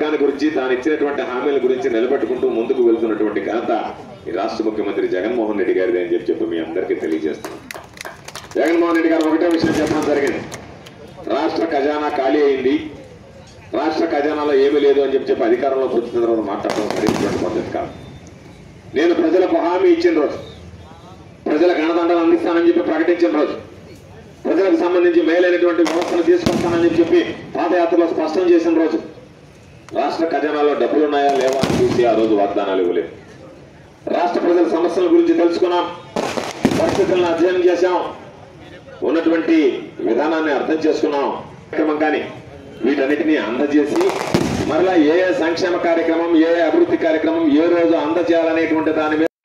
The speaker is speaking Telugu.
వర్గాన్ని గురించి తాను ఇచ్చినటువంటి హామీల గురించి నిలబెట్టుకుంటూ ముందుకు వెళ్తున్నటువంటి ఘనత ఈ రాష్ట్ర ముఖ్యమంత్రి జగన్మోహన్ రెడ్డి గారిది అని చెప్పి చెప్పి మీ అందరికీ తెలియజేస్తున్నాను జగన్మోహన్ రెడ్డి గారు ఒకటే విషయం చెప్పడం జరిగింది రాష్ట్ర ఖజానా ఖాళీ అయింది రాష్ట్ర ఖజానాలో ఏమీ లేదు అని చెప్పి చెప్పి అధికారంలోకి వచ్చిన తర్వాత మాట్లాడడం సరైనటువంటి పద్ధతి కాదు నేను ప్రజలకు హామీ ఇచ్చిన రోజు ప్రజలకు అండదండలు అందిస్తానని చెప్పి ప్రకటించిన రోజు ప్రజలకు సంబంధించి మేలైనటువంటి వ్యవస్థను తీసుకొస్తానని చెప్పి పాదయాత్రలో స్పష్టం చేసిన రోజు రాష్ట్ర ఖజానాలో డబ్బులు ఉన్నాయా లేవా అని చూసి ఆ రోజు వాగ్దానాలు ఇవ్వలేదు రాష్ట్ర ప్రజల సమస్యల గురించి తెలుసుకున్నాం పరిస్థితులను అధ్యయనం చేశాం ఉన్నటువంటి విధానాన్ని అర్థం చేసుకున్నాం కార్యక్రమం కానీ వీటన్నిటినీ అందజేసి మరలా ఏ ఏ సంక్షేమ కార్యక్రమం ఏ ఏ అభివృద్ధి కార్యక్రమం ఏ రోజు అందజేయాలనేటువంటి దాని మీద